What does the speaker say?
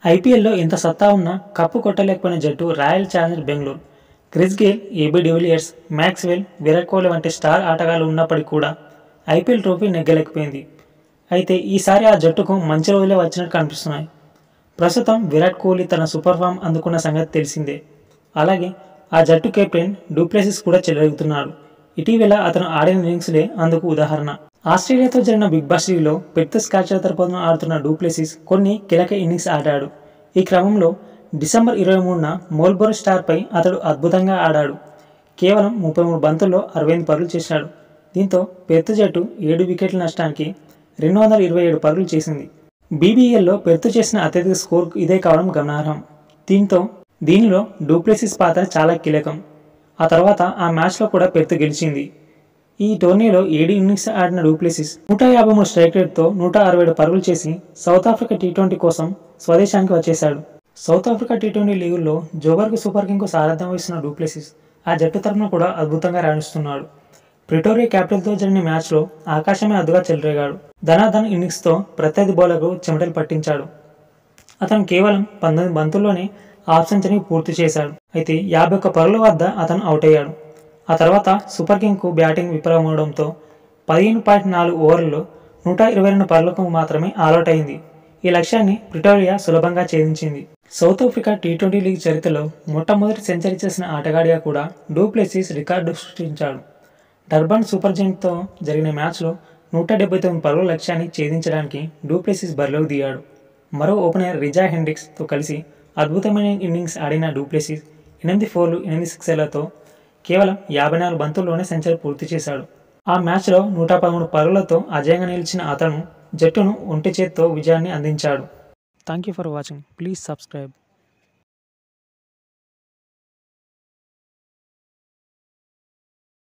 ఐపీఎల్లో ఇంత సత్తా ఉన్నా కప్పు కొట్టలేకపోయిన జట్టు Royal Challenger Bengaluru Chris Gayle AB de Villiers Maxwell Virat Kohli వంటి స్టార్ ఆటగాళ్లు ఉన్నప్పటికీ కూడా ఐపీఎల్ ట్రోఫీ నెగ్గలేకపోయింది అయితే ఈసారి ఆ జట్టుకు మంచి రోజులే వచ్చినట్టు కనిపిస్తున్నాయి ప్రస్తుతం విరాట్ కోహ్లీ తన సూపర్ ఫామ్ అందుకున్న సంగతి తెలిసిందే అలాగే ఆ జట్టు కెప్టెన్ డూప్లెసిస్ కూడా చెలరేగుతున్నాడు ఇటీవల అతను ఆడిన ఇన్నింగ్స్లే అందుకు ఉదాహరణ ఆస్ట్రేలియాతో జరిగిన బిగ్ బాస్ లీగ్లో పెద్ద స్కాచర్ తరపున ఆడుతున్న డూప్లెసిస్ కొన్ని కీలక ఇన్నింగ్స్ ఆడాడు ఈ క్రమంలో డిసెంబర్ ఇరవై మూడున మోల్బోర్ స్టార్పై అతడు అద్భుతంగా ఆడాడు కేవలం ముప్పై మూడు బంతుల్లో అరవై ఎనిమిది పరుగులు చేశాడు దీంతో పెర్త్ జట్టు ఏడు వికెట్ల నష్టానికి రెండు వందల ఇరవై ఏడు పరుగులు చేసింది బీబీఎల్లో పెర్త్ చేసిన అత్యధిక స్కోర్ ఇదే కావడం గమనార్హం దీంతో దీనిలో డూప్లెసిస్ పాత్ర చాలా కీలకం ఆ తర్వాత ఆ మ్యాచ్లో కూడా పెర్త్ గెలిచింది ఈ టోర్నీలో ఏడు ఇన్నింగ్స్ ఆడిన డూప్లెసిస్ నూట యాభై మూడు స్ట్రైక్ రేట్తో నూట అరవై ఏడు పరుగులు చేసి సౌత్ ఆఫ్రికా టీ ట్వంటీ కోసం స్వదేశానికి వచ్చేశాడు సౌత్ ఆఫ్రికా టీ ట్వంటీ లీగుల్లో జోబర్గ్ సూపర్ కింగ్కు సారథ్యం వహిస్తున్న డూప్లెసిస్ ఆ జట్టు తరపున కూడా అద్భుతంగా రాణిస్తున్నాడు ప్రిటోరియా క్యాపిటల్తో జరిగిన మ్యాచ్లో ఆకాశమే అద్దుగా చెలరేగాడు ధనాధన్ ఇన్నింగ్స్తో ప్రత్యర్థి బౌలర్కు చెమటలు పట్టించాడు అతను కేవలం పంతొమ్మిది బంతుల్లోనే హాఫ్ సెంచరీ పూర్తి చేశాడు అయితే యాభై ఒక్క పరుగుల వద్ద అతను అవుట్ అయ్యాడు ఆ తర్వాత సూపర్ కింగ్కు బ్యాటింగ్ విఫలమవడంతో పదిహేను పాయింట్ నాలుగు ఓవర్లలో నూట ఇరవై రెండు పరుగులకు మాత్రమే ఆల్అౌట్ అయింది ఈ లక్ష్యాన్ని ప్రిటోరియా సులభంగా ఛేదించింది South Africa T twenty league చరిత్రలో మొట్టమొదటి సెంచరీ చేసిన ఆటగాడిగా కూడా డూప్లెసిస్ రికార్డు సృష్టించాడు డర్బన్ సూపర్ జెంట్తో జరిగిన మ్యాచ్లో నూట డెబ్బై తొమ్మిది పరుగుల లక్ష్యాన్ని ఛేదించడానికి డూప్లెసిస్ బరిలోకి దిగాడు మరో ఓపెనర్ రిజా హెండ్రిక్స్తో కలిసి అద్భుతమైన ఇన్నింగ్స్ ఆడిన డూప్లెసిస్ ఎనిమిది ఫోర్లు ఎనిమిది సిక్సర్లతో కేవలం యాభై నాలుగు బంతుల్లోనే సెంచరీ పూర్తి చేశాడు ఆ మ్యాచ్లో నూట పదమూడు పరుగులతో అజయంగా నిలిచిన అతను జట్టును ఒంటి చేత్తో విజయాన్ని అందించాడు thank you for watching please subscribe